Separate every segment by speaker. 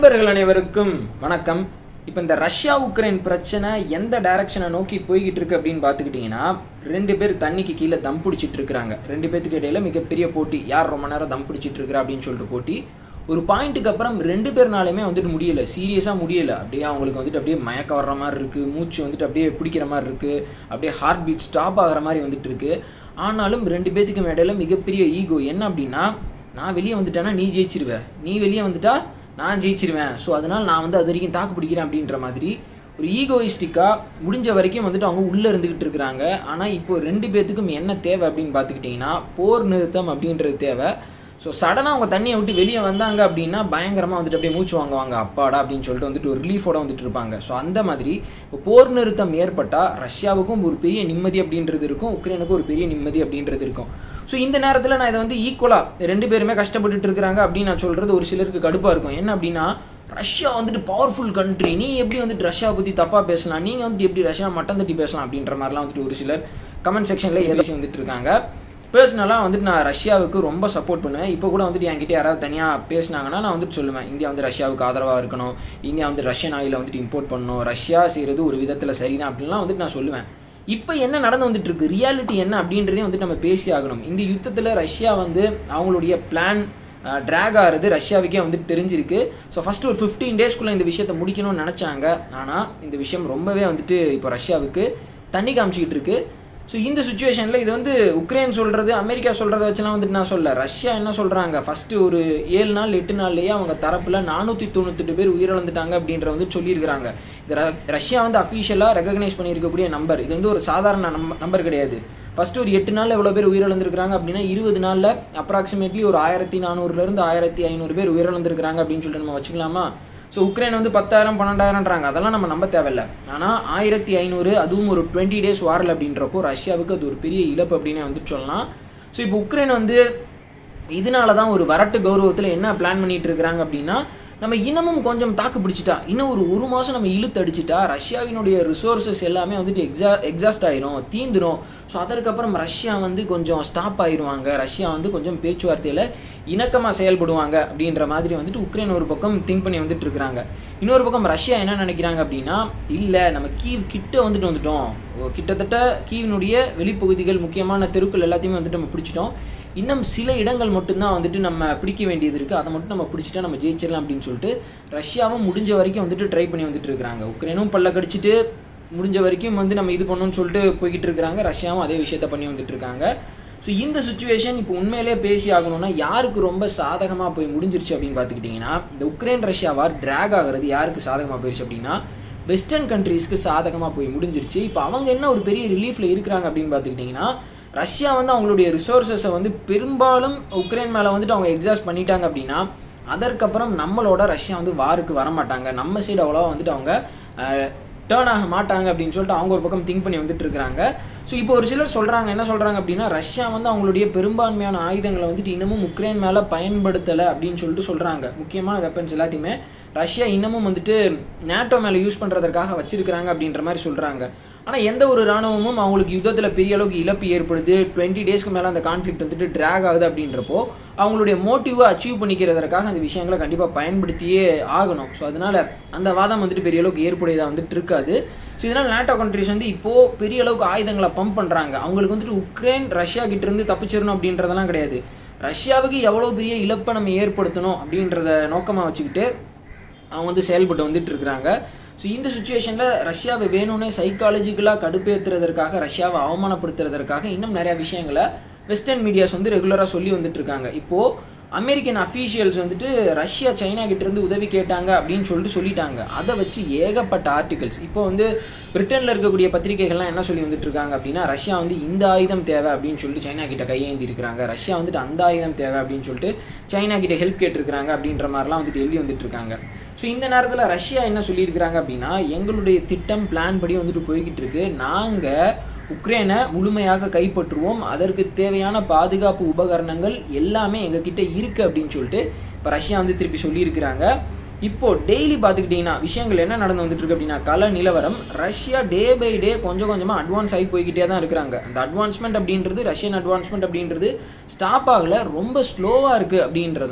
Speaker 1: நண்பர்கள் அனைவருக்கும் வணக்கம் இப்போ இந்த ரஷ்யா உக்ரைன் பிரச்சனை எந்த டைரக்ஷனை நோக்கி போய்கிட்டு இருக்கு அப்படின்னு பார்த்துக்கிட்டிங்கன்னா ரெண்டு பேர் தண்ணிக்கு கீழே தம் பிடிச்சிட்டு இருக்கிறாங்க ரெண்டு பேத்துக்கு இடையில மிகப்பெரிய போட்டி யார் ரொம்ப நேரம் தம் பிடிச்சிட்டு இருக்கிறா அப்படின்னு சொல்லிட்டு போட்டி ஒரு பாயிண்ட்டுக்கு அப்புறம் ரெண்டு பேர்னாலுமே வந்துட்டு முடியல சீரியஸாக முடியல அப்படியே அவங்களுக்கு வந்துட்டு அப்படியே மயக்க வர்ற மாதிரி இருக்குது மூச்சு வந்துட்டு அப்படியே பிடிக்கிற மாதிரி இருக்குது அப்படியே ஹார்ட் பீட் ஸ்டாப் ஆகிற மாதிரி வந்துட்டு இருக்கு ஆனாலும் ரெண்டு பேத்துக்கும் இடையில மிகப்பெரிய ஈகோ என்ன அப்படின்னா நான் வெளியே வந்துட்டேன்னா நீ ஜெயிச்சிருவ நீ வெளியே வந்துட்டா நான் ஜெயிச்சிருவேன் ஸோ அதனால் நான் வந்து அது வரைக்கும் தாக்கு பிடிக்கிறேன் அப்படின்ற மாதிரி ஒரு ஈகோயிஸ்டிக்காக முடிஞ்ச வரைக்கும் வந்துட்டு அவங்க உள்ளே இருந்துக்கிட்டு இருக்கிறாங்க ஆனால் இப்போ ரெண்டு பேர்த்துக்கும் என்ன தேவை அப்படின்னு பார்த்துக்கிட்டிங்கன்னா போர் நிறுத்தம் அப்படின்றது தேவை ஸோ சடனாக அவங்க தண்ணியை விட்டு வெளியே வந்தாங்க அப்படின்னா பயங்கரமாக வந்துட்டு அப்படியே மூச்சு வாங்குவாங்க அப்பாடா அப்படின்னு சொல்லிட்டு வந்துட்டு ஒரு ரிலீஃபோட வந்துட்டு இருப்பாங்க ஸோ அந்த மாதிரி இப்போ போர் நிறுத்தம் ஏற்பட்டால் ரஷ்யாவுக்கும் ஒரு பெரிய நிம்மதி அப்படின்றது இருக்கும் உக்ரைனுக்கும் ஒரு பெரிய நிம்மதி அப்படின்றது இருக்கும் ஸோ இந்த நேரத்தில் நான் இதை வந்து ஈக்குவலாக ரெண்டு பேருமே கஷ்டப்பட்டுட்டு இருக்கிறாங்க அப்படின்னு நான் சொல்கிறது ஒரு சிலருக்கு கடுப்பாக இருக்கும் என்ன அப்படின்னா ரஷ்யா வந்துட்டு பவர்ஃபுல் கண்ட்ரி நீ எப்படி வந்துட்டு ரஷ்யாவை பற்றி தப்பாக பேசலாம் நீங்கள் வந்துட்டு எப்படி ரஷ்யா மட்டம் தட்டி பேசலாம் அப்படின்ற மாதிரிலாம் வந்துட்டு ஒரு சிலர் கமெண்ட் செக்ஷனில் ஏதாச்சும் வந்துட்டு இருக்காங்க பர்சனலாக வந்துட்டு நான் ரஷ்யாவுக்கு ரொம்ப சப்போர்ட் பண்ணுவேன் இப்போ கூட வந்துட்டு என்கிட்ட யாராவது தனியாக பேசினாங்கன்னா நான் வந்துட்டு சொல்லுவேன் இந்தியா வந்து ரஷ்யாவுக்கு ஆதரவாக இருக்கணும் இந்தியா வந்து ரஷ்யன் ஆயிலை வந்துட்டு இம்போர்ட் பண்ணணும் ரஷ்யா செய்கிறது ஒரு விதத்தில் சரிதான் அப்படின்லாம் வந்துட்டு நான் சொல்லுவேன் இப்போ என்ன நடந்து வந்துட்டு இருக்கு ரியாலிட்டி என்ன அப்படின்றதையும் வந்துட்டு நம்ம பேசி ஆகணும் இந்த யுத்தத்தில் ரஷ்யா வந்து அவங்களுடைய பிளான் ட்ராக் ஆகிறது ரஷ்யாவுக்கே வந்துட்டு தெரிஞ்சிருக்கு ஸோ ஃபஸ்ட்டு ஒரு ஃபிஃப்டீன் டேஸ்க்குள்ளே இந்த விஷயத்தை முடிக்கணும்னு நினச்சாங்க ஆனால் இந்த விஷயம் ரொம்பவே வந்துட்டு இப்போ ரஷ்யாவுக்கு தண்ணி காமிச்சிக்கிட்டு இருக்கு ஸோ இந்த சுச்சுவேஷனில் இது வந்து உக்ரைன் சொல்கிறது அமெரிக்கா சொல்கிறத வச்சுலாம் வந்துட்டு நான் சொல்ல ரஷ்யா என்ன சொல்கிறாங்க ஃபஸ்ட்டு ஒரு ஏழு நாள் எட்டு நாள்லேயே அவங்க தரப்பில் நானூற்றி தொண்ணூத்தெட்டு பேர் உயிரிழந்துட்டாங்க அப்படின்ற வந்து சொல்லியிருக்கிறாங்க இது ரஷ்யா வந்து அஃபீஷியலாக ரெகக்னைஸ் பண்ணியிருக்கக்கூடிய நம்பர் இது வந்து ஒரு சாதாரண நம்பர் கிடையாது ஃபஸ்ட்டு ஒரு எட்டு நாளில் எவ்வளோ பேர் உயிரிழந்திருக்கிறாங்க அப்படின்னா இருபது நாளில் அப்ராக்சிமேட்லி ஒரு ஆயிரத்தி நானூறுலேருந்து ஆயிரத்தி ஐநூறு பேர் உயிரிழந்திருக்கிறாங்க அப்படின்னு சொல்லிட்டு நம்ம வச்சுக்கலாமா ஸோ உக்ரைன் வந்து பத்தாயிரம் பன்னெண்டாயிரம்ன்றாங்க அதெல்லாம் நம்ம நம்ப தேவையில்ல ஆனால் ஆயிரத்தி ஐநூறு அதுவும் ஒரு டுவெண்ட்டி டேஸ் வாரல் அப்படின்றப்போ ரஷ்யாவுக்கு அது ஒரு பெரிய இழப்பு அப்படின்னு வந்து சொல்லலாம் ஸோ இப்போ உக்ரைன் வந்து இதனால தான் ஒரு வரட்டு கௌரவத்தில் என்ன பிளான் பண்ணிட்டு இருக்கிறாங்க அப்படின்னா நம்ம இன்னமும் கொஞ்சம் தாக்கு பிடிச்சிட்டா இன்னும் ஒரு ஒரு மாதம் நம்ம இழுத்து அடிச்சிட்டா ரஷ்யாவினுடைய ரிசோர்ஸஸ் எல்லாமே வந்துட்டு எக்ஸா எக்ஸாஸ்ட் ஆயிரும் தீந்துரும் ஸோ அதற்கப்புறம் ரஷ்யா வந்து கொஞ்சம் ஸ்டாப் ஆயிடுவாங்க ரஷ்யா வந்து கொஞ்சம் பேச்சுவார்த்தையில் இணக்கமாக செயல்படுவாங்க அப்படின்ற மாதிரி வந்துட்டு உக்ரைன் ஒரு பக்கம் திங்க் பண்ணி வந்துட்டு இருக்கிறாங்க இன்னொரு பக்கம் ரஷ்யா என்ன நினைக்கிறாங்க அப்படின்னா இல்லை நம்ம கீவ் கிட்ட வந்துட்டு வந்துட்டோம் கிட்டத்தட்ட கீவினுடைய வெளிப்பகுதிகள் முக்கியமான தெருக்கள் எல்லாத்தையுமே வந்துட்டு நம்ம பிடிச்சிட்டோம் இன்னும் சில இடங்கள் மட்டும்தான் வந்துட்டு நம்ம பிடிக்க வேண்டியது இருக்குது அதை மட்டும் நம்ம பிடிச்சிட்டா நம்ம ஜெயிச்சிடலாம் அப்படின்னு சொல்லிட்டு ரஷ்யாவும் முடிஞ்ச வரைக்கும் வந்துட்டு ட்ரை பண்ணி வந்துட்டு இருக்கிறாங்க உக்ரைனும் பல்ல கடிச்சிட்டு முடிஞ்ச வரைக்கும் வந்து நம்ம இது பண்ணணும்னு சொல்லிட்டு போய்கிட்டு இருக்கிறாங்க ரஷ்யாவும் அதே விஷயத்த பண்ணி வந்துட்டு இருக்காங்க ஸோ இந்த சுச்சுவேஷன் இப்போ உண்மையிலே பேசி ஆகணும்னா யாருக்கு ரொம்ப சாதகமாக போய் முடிஞ்சிருச்சு அப்படின்னு பார்த்துக்கிட்டிங்கன்னா இந்த உக்ரைன் ரஷ்யா வார் ட்ராக் ஆகிறது யாருக்கு சாதகமாக போயிடுச்சு அப்படின்னா வெஸ்டர்ன் கண்ட்ரீஸ்க்கு சாதகமாக போய் முடிஞ்சிருச்சு இப்போ அவங்க என்ன ஒரு பெரிய ரிலீஃபில் இருக்கிறாங்க அப்படின்னு பார்த்துக்கிட்டிங்கன்னா ரஷ்யா வந்து அவங்களுடைய ரிசோர்ஸஸை வந்து பெரும்பாலும் உக்ரைன் மேலே வந்துட்டு அவங்க எக்ஸாஸ்ட் பண்ணிட்டாங்க அப்படின்னா அதற்கப்புறம் நம்மளோட ரஷ்யா வந்து வாருக்கு வரமாட்டாங்க நம்ம சைடு அவ்வளோவா வந்துட்டு அவங்க டேர்ன் ஆக மாட்டாங்க அப்படின்னு சொல்லிட்டு அவங்க ஒரு பக்கம் திங்க் பண்ணி வந்துட்டு இருக்கிறாங்க ஸோ இப்போ ஒரு சிலர் சொல்கிறாங்க என்ன சொல்கிறாங்க அப்படின்னா ரஷ்யா வந்து அவங்களுடைய பெரும்பான்மையான ஆயுதங்களை வந்துட்டு இன்னமும் உக்ரைன் மேலே பயன்படுத்தலை அப்படின்னு சொல்லிட்டு சொல்கிறாங்க முக்கியமான வெப்பன்ஸ் எல்லாத்தையுமே ரஷ்யா இன்னமும் வந்துட்டு நேட்டோ மேலே யூஸ் பண்ணுறதற்காக வச்சிருக்கிறாங்க அப்படின்ற மாதிரி சொல்கிறாங்க ஆனால் எந்த ஒரு இராணுவமும் அவங்களுக்கு யுத்தத்தில் பெரிய அளவுக்கு இழப்பு ஏற்படுது டுவெண்ட்டி டேஸ்க்கு மேலே அந்த கான்ஃப்ளிக்ட் வந்துட்டு ட்ராக் ஆகுது அப்படின்றப்போ அவங்களுடைய மோட்டிவை அச்சீவ் பண்ணிக்கிறதற்காக அந்த விஷயங்களை கண்டிப்பாக பயன்படுத்தியே ஆகணும் ஸோ அதனால் அந்த வாதம் வந்துட்டு பெரிய அளவுக்கு ஏற்புடையதாக வந்துட்டு இருக்காது ஸோ இதனால் நேட்டோ கண்ட்ரிஸ் வந்து இப்போது பெரிய அளவுக்கு ஆயுதங்களை பம்ப் பண்ணுறாங்க அவங்களுக்கு வந்துட்டு உக்ரைன் ரஷ்யா கிட்டேருந்து தப்பிச்சிடணும் அப்படின்றதெல்லாம் கிடையாது ரஷ்யாவுக்கு எவ்வளோ பெரிய இழப்பை நம்ம ஏற்படுத்தணும் அப்படின்றத நோக்கமாக வச்சுக்கிட்டு அவங்க வந்து செயல்பட்டு வந்துட்டு இருக்கிறாங்க ஸோ இந்த சுச்சுவேஷனில் ரஷ்யாவை வேணும்னே சைக்காலஜிக்கலாக கடுப்பேற்றுறதற்காக ரஷ்யாவை அவமானப்படுத்துறதற்காக இன்னும் நிறையா விஷயங்களை வெஸ்டர்ன் மீடியாஸ் வந்து ரெகுலராக சொல்லி வந்துட்டு இருக்காங்க இப்போது அமெரிக்கன் அஃபீஷியல்ஸ் வந்துட்டு ரஷ்யா சைனா கிட்டேருந்து உதவி கேட்டாங்க அப்படின்னு சொல்லிட்டு சொல்லிட்டாங்க அதை வச்சு ஏகப்பட்ட ஆர்டிகல்ஸ் இப்போ வந்து பிரிட்டனில் இருக்கக்கூடிய பத்திரிகைகள்லாம் என்ன சொல்லி வந்துட்டு இருக்காங்க அப்படின்னா ரஷ்யா வந்து இந்த ஆயுதம் தேவை அப்படின்னு சொல்லிட்டு சைனா கிட்ட கையேந்தி இருக்கிறாங்க ரஷ்யா வந்துட்டு அந்த ஆயுதம் தேவை அப்படின்னு சொல்லிட்டு சைனா கிட்ட ஹெல்ப் கேட்டிருக்கிறாங்க அப்படின்ற மாதிரிலாம் வந்துட்டு எழுதி வந்துட்டு இருக்காங்க ஸோ இந்த நேரத்தில் ரஷ்யா என்ன சொல்லியிருக்கிறாங்க அப்படின்னா எங்களுடைய திட்டம் பிளான் படி வந்துட்டு போய்கிட்டு இருக்கு நாங்கள் உக்ரைனை முழுமையாக கைப்பற்றுவோம் அதற்கு தேவையான பாதுகாப்பு உபகரணங்கள் எல்லாமே எங்ககிட்ட இருக்குது அப்படின்னு சொல்லிட்டு இப்போ ரஷ்யா வந்து திருப்பி சொல்லியிருக்கிறாங்க இப்போ டெய்லி பார்த்துக்கிட்டிங்கன்னா விஷயங்கள் என்ன நடந்து வந்துட்டு இருக்கு அப்படின்னா கல நிலவரம் ரஷ்யா டே பை டே கொஞ்சம் கொஞ்சமாக அட்வான்ஸ் ஆகி போய்கிட்டே தான் இருக்கிறாங்க அந்த அட்வான்ஸ்மெண்ட் அப்படின்றது ரஷ்யன் அட்வான்ஸ்மெண்ட் அப்படின்றது ஸ்டாப் ஆகல ரொம்ப ஸ்லோவாக இருக்குது அப்படின்றதான்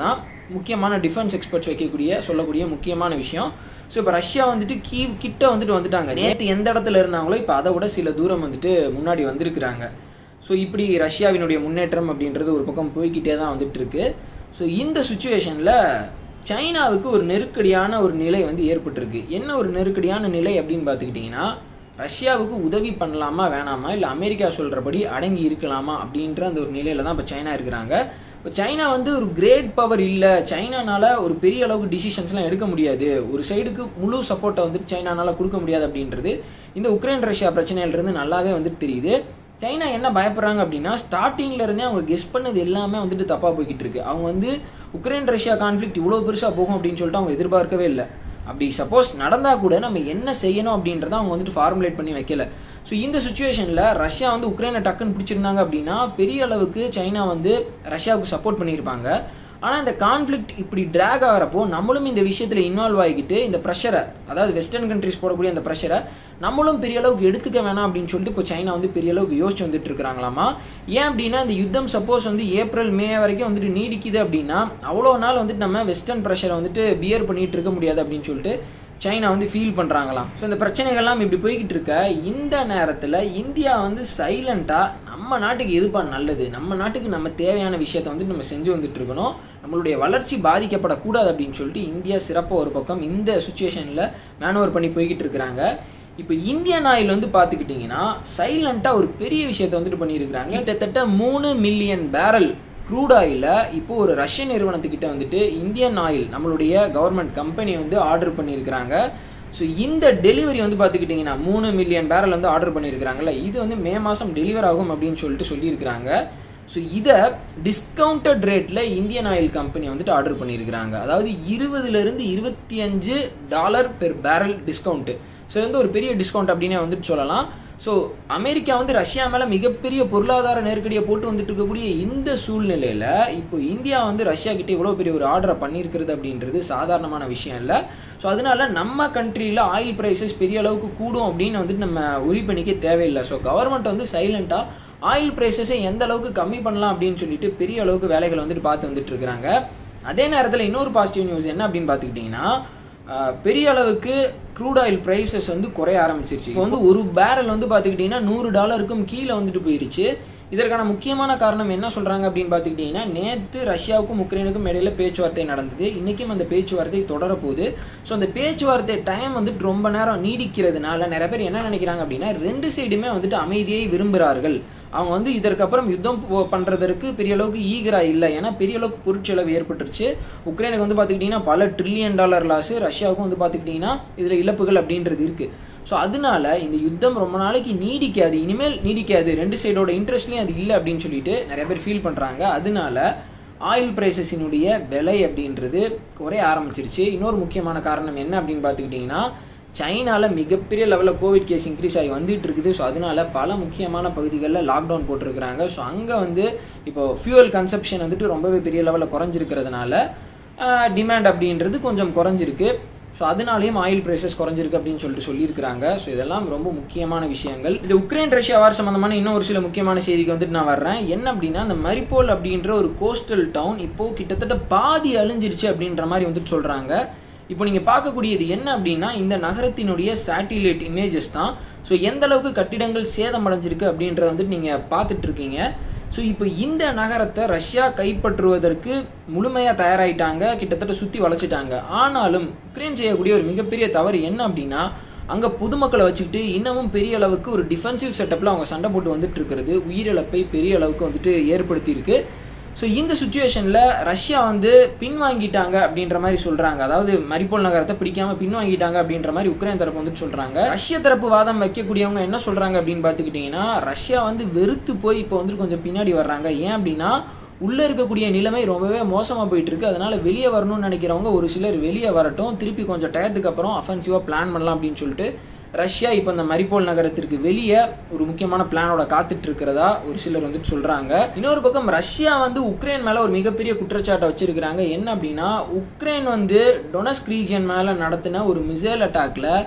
Speaker 1: முக்கியமான டிஃபென்ஸ் எக்ஸ்பர்ட்ஸ் வைக்கக்கூடிய சொல்லக்கூடிய முக்கியமான விஷயம் ஸோ இப்போ ரஷ்யா வந்துட்டு கீவ் கிட்ட வந்துட்டு வந்துட்டாங்க நேற்று எந்த இடத்துல இருந்தாங்களோ இப்போ அதை விட சில தூரம் வந்துட்டு முன்னாடி வந்திருக்கிறாங்க ஸோ இப்படி ரஷ்யாவினுடைய முன்னேற்றம் அப்படின்றது ஒரு பக்கம் போய்கிட்டே தான் வந்துட்டு இருக்கு ஸோ இந்த சுச்சுவேஷனில் சைனாவுக்கு ஒரு நெருக்கடியான ஒரு நிலை வந்து ஏற்பட்டிருக்கு என்ன ஒரு நெருக்கடியான நிலை அப்படின்னு பார்த்துக்கிட்டிங்கன்னா ரஷ்யாவுக்கு உதவி பண்ணலாமா வேணாமா இல்லை அமெரிக்கா சொல்கிறபடி அடங்கி இருக்கலாமா அப்படின்ற அந்த ஒரு நிலையில தான் இப்போ சைனா இருக்கிறாங்க இப்போ சைனா வந்து ஒரு கிரேட் பவர் இல்லை சைனானால ஒரு பெரிய அளவுக்கு டிசிஷன்ஸ்லாம் எடுக்க முடியாது ஒரு சைடுக்கு முழு சப்போர்ட்டை வந்துட்டு சைனானால கொடுக்க முடியாது அப்படின்றது இந்த உக்ரைன் ரஷ்யா பிரச்சனையிலிருந்து நல்லாவே வந்துட்டு தெரியுது சைனா என்ன பயப்படுறாங்க அப்படின்னா ஸ்டார்டிங்ல இருந்தே அவங்க கெஸ் பண்ணது எல்லாமே வந்துட்டு தப்பாக போய்கிட்டு இருக்கு அவங்க வந்து உக்ரைன் ரஷ்யா கான்ஃப்ளிக்ட் இவ்வளோ பெருசாக போகும் அப்படின்னு சொல்லிட்டு அவங்க எதிர்பார்க்கவே இல்லை அப்படி சப்போஸ் நடந்தால் கூட நம்ம என்ன செய்யணும் அப்படின்றத அவங்க வந்துட்டு ஃபார்முலேட் பண்ணி வைக்கல ஸோ இந்த சுச்சுவேஷனில் ரஷ்யா வந்து உக்ரைனை டக்குன்னு பிடிச்சிருந்தாங்க அப்படின்னா பெரிய அளவுக்கு சைனா வந்து ரஷ்யாவுக்கு சப்போர்ட் பண்ணியிருப்பாங்க ஆனால் இந்த கான்ஃப்ளிக்ட் இப்படி ட்ராக் ஆகிறப்போ நம்மளும் இந்த விஷயத்தில் இன்வால்வ் ஆகிக்கிட்டு இந்த ப்ரெஷரை அதாவது வெஸ்டர்ன் கண்ட்ரிஸ் போடக்கூடிய அந்த ப்ரெஷரை நம்மளும் பெரிய அளவுக்கு எடுத்துக்க வேணாம் அப்படின்னு சொல்லிட்டு இப்போ சைனா வந்து பெரிய அளவுக்கு யோசிச்சு வந்துட்டு இருக்கிறாங்களாமா ஏன் அப்படின்னா இந்த யுத்தம் சப்போஸ் வந்து ஏப்ரல் மே வரைக்கும் வந்துட்டு நீடிக்குது அப்படின்னா அவ்வளோ நாள் வந்துட்டு நம்ம வெஸ்டர்ன் ப்ரெஷரை வந்துட்டு பியர் பண்ணிட்டு இருக்க முடியாது அப்படின்னு சொல்லிட்டு சைனா வந்து ஃபீல் பண்ணுறாங்களாம் ஸோ இந்த பிரச்சனைகள்லாம் இப்படி போய்கிட்டு இருக்க இந்த நேரத்தில் இந்தியா வந்து சைலண்ட்டாக நம்ம நாட்டுக்கு எதுப்பா நல்லது நம்ம நாட்டுக்கு நம்ம தேவையான விஷயத்த வந்து நம்ம செஞ்சு வந்துட்டு இருக்கணும் நம்மளுடைய வளர்ச்சி பாதிக்கப்படக்கூடாது அப்படின்னு சொல்லிட்டு இந்தியா சிறப்பாக ஒரு பக்கம் இந்த சுச்சுவேஷனில் மேனுவர் பண்ணி போய்கிட்டு இருக்கிறாங்க இப்போ இந்தியன் ஆயில் வந்து பார்த்துக்கிட்டிங்கன்னா சைலண்ட்டாக ஒரு பெரிய விஷயத்த வந்துட்டு பண்ணியிருக்கிறாங்க கிட்டத்தட்ட மூணு மில்லியன் பேரல் க்ரூட் ஆயிலை இப்போ ஒரு ரஷ்ய நிறுவனத்துக்கிட்ட வந்துட்டு இந்தியன் ஆயில் நம்மளுடைய கவர்மெண்ட் கம்பெனி வந்து ஆர்டர் பண்ணியிருக்கிறாங்க ஸோ இந்த டெலிவரி வந்து பார்த்துக்கிட்டிங்கன்னா மூணு மில்லியன் பேரல் வந்து ஆர்டர் பண்ணியிருக்கிறாங்கல்ல இது வந்து மே மாதம் டெலிவர் ஆகும் அப்படின்னு சொல்லிட்டு சொல்லியிருக்கிறாங்க ஸோ இதை டிஸ்கவுண்டட் ரேட்டில் இந்தியன் ஆயில் கம்பெனி வந்துட்டு ஆர்டர் பண்ணியிருக்கிறாங்க அதாவது இருபதுலேருந்து இருபத்தி அஞ்சு dollar per barrel discount so வந்து ஒரு பெரிய டிஸ்கவுண்ட் அப்படின்னே வந்துட்டு சொல்லலாம் ஸோ அமெரிக்கா வந்து ரஷ்யா மேலே மிகப்பெரிய பொருளாதார நெருக்கடியை போட்டு வந்துட்டு இருக்கக்கூடிய இந்த சூழ்நிலையில் இப்போ இந்தியா வந்து ரஷ்யா கிட்ட இவ்வளோ பெரிய ஒரு ஆர்டரை பண்ணியிருக்கிறது அப்படின்றது சாதாரணமான விஷயம் இல்லை ஸோ அதனால நம்ம கண்ட்ரியில் ஆயில் ப்ரைஸஸ் பெரிய அளவுக்கு கூடும் அப்படின்னு வந்துட்டு நம்ம உரி பண்ணிக்க தேவையில்லை ஸோ கவர்மெண்ட் வந்து சைலண்ட்டாக ஆயில் ப்ரைஸஸை எந்த அளவுக்கு கம்மி பண்ணலாம் அப்படின்னு சொல்லிட்டு பெரிய அளவுக்கு வேலைகளை வந்துட்டு பார்த்து வந்துட்டு இருக்கிறாங்க அதே நேரத்தில் இன்னொரு பாசிட்டிவ் நியூஸ் என்ன அப்படின்னு பார்த்துக்கிட்டிங்கன்னா பெரிய அளவுக்கு க்ரூட் ஆயில் ப்ரைஸஸ் வந்து குறைய ஆரம்பிச்சிருச்சு இப்போ வந்து ஒரு பேரல் வந்து பார்த்துக்கிட்டிங்கன்னா நூறு டாலருக்கும் கீழே வந்துட்டு போயிருச்சு இதற்கான முக்கியமான காரணம் என்ன சொல்கிறாங்க அப்படின்னு பார்த்துக்கிட்டிங்கன்னா நேற்று ரஷ்யாவுக்கும் உக்ரைனுக்கும் இடையில பேச்சுவார்த்தை நடந்தது இன்றைக்கும் அந்த பேச்சுவார்த்தை தொடரப்போகுது ஸோ அந்த பேச்சுவார்த்தை டைம் வந்துட்டு ரொம்ப நேரம் நீடிக்கிறதுனால நிறைய பேர் என்ன நினைக்கிறாங்க அப்படின்னா ரெண்டு சைடுமே வந்துட்டு அமைதியை விரும்புகிறார்கள் அவங்க வந்து இதற்கப்புறம் யுத்தம் பண்ணுறதற்கு பெரிய அளவுக்கு ஈகரா இல்லை ஏன்னா பெரிய அளவுக்கு பொருட்செலவு ஏற்பட்டுருச்சு உக்ரைனுக்கு வந்து பார்த்துக்கிட்டிங்கன்னா பல ட்ரில்லியன் டாலர் லாஸ் ரஷ்யாவுக்கும் வந்து பார்த்துக்கிட்டிங்கன்னா இதில் இழப்புகள் அப்படின்றது இருக்குது ஸோ அதனால இந்த யுத்தம் ரொம்ப நாளைக்கு நீடிக்காது இனிமேல் நீடிக்காது ரெண்டு சைடோட இன்ட்ரெஸ்ட்லையும் அது இல்லை அப்படின்னு சொல்லிட்டு நிறைய பேர் ஃபீல் பண்ணுறாங்க அதனால ஆயில் ப்ரைஸஸினுடைய விலை அப்படின்றது குறைய ஆரம்பிச்சிருச்சு இன்னொரு முக்கியமான காரணம் என்ன அப்படின்னு பார்த்துக்கிட்டிங்கன்னா சைனாவில் மிகப்பெரிய லெவலில் கோவிட் கேஸ் இன்க்ரீஸ் ஆகி வந்துட்டு இருக்குது ஸோ அதனால பல முக்கியமான பகுதிகளில் லாக்டவுன் போட்டிருக்கிறாங்க ஸோ அங்கே வந்து இப்போ ஃபியூவல் கன்சப்ஷன் வந்துட்டு ரொம்பவே பெரிய லெவலில் குறைஞ்சிருக்கிறதுனால டிமாண்ட் அப்படின்றது கொஞ்சம் குறைஞ்சிருக்கு ஸோ அதனாலேயும் ஆயில் ப்ரைஸஸ் குறைஞ்சிருக்கு அப்படின்னு சொல்லிட்டு சொல்லியிருக்கிறாங்க ஸோ இதெல்லாம் ரொம்ப முக்கியமான விஷயங்கள் இந்த உக்ரைன் ரஷ்யா வார் சம்மந்தமான இன்னும் ஒரு சில முக்கியமான செய்திக்கு வந்துட்டு நான் வர்றேன் என்ன அப்படின்னா இந்த மரிப்போல் அப்படின்ற ஒரு கோஸ்டல் டவுன் இப்போது கிட்டத்தட்ட பாதி அழிஞ்சிருச்சு அப்படின்ற மாதிரி வந்துட்டு சொல்கிறாங்க இப்போ நீங்கள் பார்க்கக்கூடியது என்ன அப்படின்னா இந்த நகரத்தினுடைய சேட்டிலைட் இமேஜஸ் தான் ஸோ எந்த அளவுக்கு கட்டிடங்கள் சேதமடைஞ்சிருக்கு அப்படின்றத வந்துட்டு நீங்கள் பார்த்துட்டு இருக்கீங்க ஸோ இப்போ இந்த நகரத்தை ரஷ்யா கைப்பற்றுவதற்கு முழுமையாக தயாராகிட்டாங்க கிட்டத்தட்ட சுற்றி வளைச்சிட்டாங்க ஆனாலும் உக்ரைன் செய்யக்கூடிய ஒரு மிகப்பெரிய தவறு என்ன அப்படின்னா அங்கே பொதுமக்களை வச்சுக்கிட்டு இன்னமும் பெரிய அளவுக்கு ஒரு டிஃபென்சிவ் செட்டப்பில் அவங்க சண்டை போட்டு வந்துட்டு இருக்கிறது உயிரிழப்பை பெரிய அளவுக்கு வந்துட்டு ஏற்படுத்தியிருக்கு ஸோ இந்த சுச்சுவேஷனில் ரஷ்யா வந்து பின்வாங்கிட்டாங்க அப்படின்ற மாதிரி சொல்கிறாங்க அதாவது மரிப்போல் நகரத்தை பிடிக்காம பின்வாங்கிட்டாங்க அப்படின்ற மாதிரி உக்ரைன் தரப்பு வந்துட்டு சொல்கிறாங்க ரஷ்ய தரப்பு வாதம் வைக்கக்கூடியவங்க என்ன சொல்கிறாங்க அப்படின்னு பார்த்துக்கிட்டிங்கன்னா ரஷ்யா வந்து வெறுத்து போய் இப்போ வந்துட்டு கொஞ்சம் பின்னாடி வர்றாங்க ஏன் அப்படின்னா உள்ளே இருக்கக்கூடிய நிலைமை ரொம்பவே மோசமாக போயிட்டு இருக்கு அதனால வெளியே வரணும்னு நினைக்கிறவங்க ஒரு சிலர் வெளியே வரட்டும் திருப்பி கொஞ்சம் டயத்துக்கு அப்புறம் அஃபென்சிவாக பிளான் பண்ணலாம் அப்படின்னு சொல்லிட்டு ரஷ்யா இப்போ இந்த மரிப்போல் நகரத்திற்கு வெளியே ஒரு முக்கியமான பிளானோட காத்துட்டு இருக்கிறதா ஒரு சிலர் வந்துட்டு சொல்றாங்க இன்னொரு பக்கம் ரஷ்யா வந்து உக்ரைன் மேல ஒரு மிகப்பெரிய குற்றச்சாட்டை வச்சிருக்கிறாங்க என்ன அப்படின்னா உக்ரைன் வந்து டொனஸ்க் ரீஜியன் மேல நடத்தின ஒரு மிசைல் அட்டாக்ல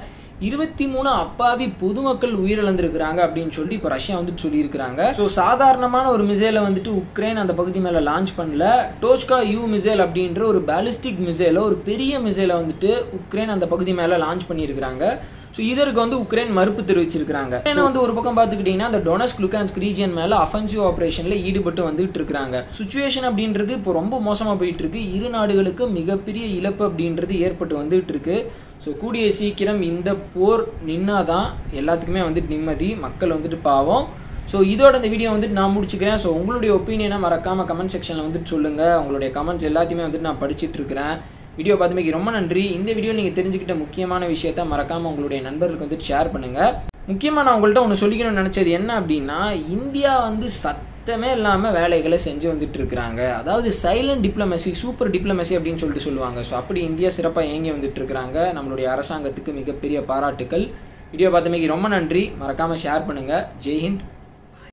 Speaker 1: இருபத்தி மூணு அப்பாவி பொதுமக்கள் உயிரிழந்திருக்கிறாங்க அப்படின்னு சொல்லி இப்போ ரஷ்யா வந்துட்டு சொல்லியிருக்கிறாங்க ஸோ சாதாரணமான ஒரு மிசைலை வந்துட்டு உக்ரைன் அந்த பகுதி மேலே லான்ச் பண்ணல டோச்கா யூ மிசைல் அப்படின்ற ஒரு பேலிஸ்டிக் மிசைலை ஒரு பெரிய மிசைலை வந்துட்டு உக்ரைன் அந்த பகுதி மேலே லான்ச் பண்ணியிருக்கிறாங்க ஸோ இதற்கு வந்து உக்ரைன் மறுப்பு தெரிவிச்சிருக்காங்க ஏன்னா வந்து ஒரு பக்கம் பார்த்துக்கிட்டிங்கன்னா அந்த டொனஸ்க் லுகான்ஸ்க் ரீஜியன் மேலே அஃபென்சிவ் ஆப்ரேஷனில் ஈடுபட்டு வந்துட்டு இருக்காங்க சுச்சுவேஷன் அப்படின்றது இப்போ ரொம்ப மோசமாக போயிட்டு இருக்கு இரு நாடுகளுக்கு மிகப்பெரிய இழப்பு அப்படின்றது ஏற்பட்டு வந்துட்டு இருக்கு ஸோ கூடிய சீக்கிரம் இந்த போர் நின்னாதான் எல்லாத்துக்குமே வந்துட்டு நிம்மதி மக்கள் வந்துட்டு பாவம் ஸோ இதோட இந்த வீடியோ வந்துட்டு நான் முடிச்சுக்கிறேன் ஸோ உங்களுடைய ஒப்பீனியனை மறக்காமல் கமெண்ட் செக்ஷனில் வந்துட்டு சொல்லுங்கள் உங்களுடைய கமெண்ட்ஸ் எல்லாத்தையுமே வந்துட்டு நான் படிச்சிட்டு இருக்கிறேன் வீடியோ பார்த்தமைக்கு ரொம்ப நன்றி இந்த வீடியோ நீங்கள் தெரிஞ்சுக்கிட்ட முக்கியமான விஷயத்த மறக்காமல் உங்களுடைய நண்பர்களுக்கு வந்துட்டு ஷேர் பண்ணுங்கள் முக்கியமாக நான் உங்கள்கிட்ட ஒன்று சொல்லிக்கணும்னு நினச்சது என்ன அப்படின்னா இந்தியா வந்து சத்தமே இல்லாமல் வேலைகளை செஞ்சு வந்துட்டு இருக்கிறாங்க அதாவது சைலண்ட் டிப்ளமசி சூப்பர் டிப்ளமசி அப்படின்னு சொல்லிட்டு சொல்லுவாங்க ஸோ அப்படி இந்தியா சிறப்பாக இயங்கி வந்துட்டு இருக்கிறாங்க நம்மளுடைய அரசாங்கத்துக்கு மிகப்பெரிய பாராட்டுக்கள் வீடியோ பார்த்தமைக்கு ரொம்ப நன்றி மறக்காமல் ஷேர் பண்ணுங்கள் ஜெய்ஹிந்த்